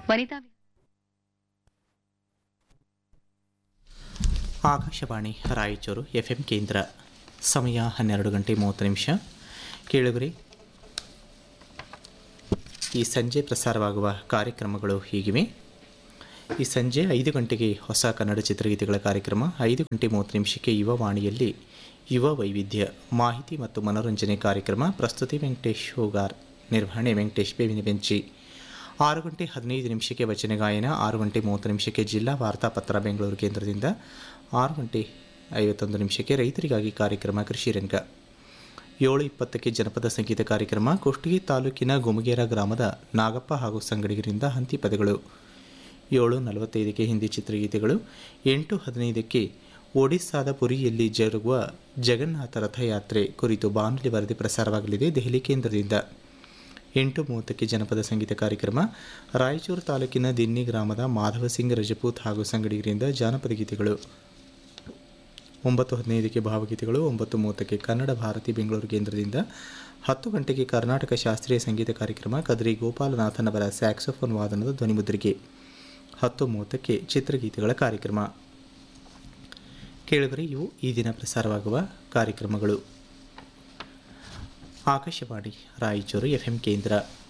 ವನಿತಾ Akashvani Raichur F M ಕೇಂದ್ರ ಸಮಯ ಹನ್ನೆರಡು ಗಂಟೆ ಮೂವತ್ತು ನಿಮಿಷ ಕೇಳುಗರಿ ಈ ಸಂಜೆ ಪ್ರಸಾರವಾಗುವ ಕಾರ್ಯಕ್ರಮಗಳು ಹೀಗಿವೆ ಈ ಸಂಜೆ ಐದು ಗಂಟೆಗೆ ಹೊಸ ಕನ್ನಡ ಚಿತ್ರಗೀತೆಗಳ ಕಾರ್ಯಕ್ರಮ ಐದು ಗಂಟೆ ಮೂವತ್ತು ನಿಮಿಷಕ್ಕೆ ಯುವ ವಾಣಿಯಲ್ಲಿ ಯುವ ವೈವಿಧ್ಯ ಮಾಹಿತಿ ಮತ್ತು ಮನೋರಂಜನೆ ಕಾರ್ಯಕ್ರಮ ಪ್ರಸ್ತುತಿ ವೆಂಕಟೇಶ್ ಹೋಗಾರ್ ನಿರ್ವಹಣೆ ವೆಂಕಟೇಶ್ ಬೇವಿನ ಬೆಂಚಿ ಆರು ಗಂಟೆ ಹದಿನೈದು ನಿಮಿಷಕ್ಕೆ ವಚನ ಗಾಯನ ಆರು ಗಂಟೆ ಮೂವತ್ತು ನಿಮಿಷಕ್ಕೆ ಜಿಲ್ಲಾ ವಾರ್ತಾಪತ್ರ ಬೆಂಗಳೂರು ಕೇಂದ್ರದಿಂದ ಆರು ಗಂಟೆ ಐವತ್ತೊಂದು ನಿಮಿಷಕ್ಕೆ ರೈತರಿಗಾಗಿ ಕಾರ್ಯಕ್ರಮ ಕೃಷಿ ರಂಗ ಏಳು ಇಪ್ಪತ್ತಕ್ಕೆ ಜನಪದ ಸಂಗೀತ ಕಾರ್ಯಕ್ರಮ ಕುಷ್ಟಗಿ ತಾಲೂಕಿನ ಗುಮಗೇರ ಗ್ರಾಮದ ನಾಗಪ್ಪ ಹಾಗೂ ಸಂಗಡಿಗರಿಂದ ಹಂತಿ ಪದಗಳು ಏಳು ನಲವತ್ತೈದಕ್ಕೆ ಹಿಂದಿ ಚಿತ್ರಗೀತೆಗಳು ಎಂಟು ಹದಿನೈದಕ್ಕೆ ಒಡಿಸ್ಸಾದ ಪುರಿಯಲ್ಲಿ ಜರುಗುವ ಜಗನ್ನಾಥ ರಥಯಾತ್ರೆ ಕುರಿತು ಬಾನುಲಿ ವರದಿ ಪ್ರಸಾರವಾಗಲಿದೆ ದೆಹಲಿ ಕೇಂದ್ರದಿಂದ ಎಂಟು ಮೂವತ್ತಕ್ಕೆ ಜನಪದ ಸಂಗೀತ ಕಾರ್ಯಕ್ರಮ ರಾಯಚೂರು ತಾಲೂಕಿನ ದಿನ್ನಿ ಗ್ರಾಮದ ಮಾಧವ ಸಿಂಗ್ ರಜಪೂತ್ ಹಾಗೂ ಸಂಗಡಿಗರಿಂದ ಜಾನಪದ ಗೀತೆಗಳು ಒಂಬತ್ತು ಹದಿನೈದಕ್ಕೆ ಭಾವಗೀತೆಗಳು ಒಂಬತ್ತು ಮೂವತ್ತಕ್ಕೆ ಕನ್ನಡ ಭಾರತಿ ಬೆಂಗಳೂರು ಕೇಂದ್ರದಿಂದ ಹತ್ತು ಗಂಟೆಗೆ ಕರ್ನಾಟಕ ಶಾಸ್ತ್ರೀಯ ಸಂಗೀತ ಕಾರ್ಯಕ್ರಮ ಕದ್ರಿ ಗೋಪಾಲನಾಥನ್ ಅವರ ಸ್ಯಾಕ್ಸೋಫೋನ್ ವಾದನದ ಧ್ವನಿಮುದ್ರಿಕೆ ಹತ್ತು ಮೂವತ್ತಕ್ಕೆ ಚಿತ್ರಗೀತೆಗಳ ಕಾರ್ಯಕ್ರಮ ಕೇಳಿದರೆ ಇವು ಈ ದಿನ ಪ್ರಸಾರವಾಗುವ ಕಾರ್ಯಕ್ರಮಗಳು ಆಕಾಶವಾಣಿ ರಾಯಚೂರು ಎಫ್ ಎಂ ಕೇಂದ್ರ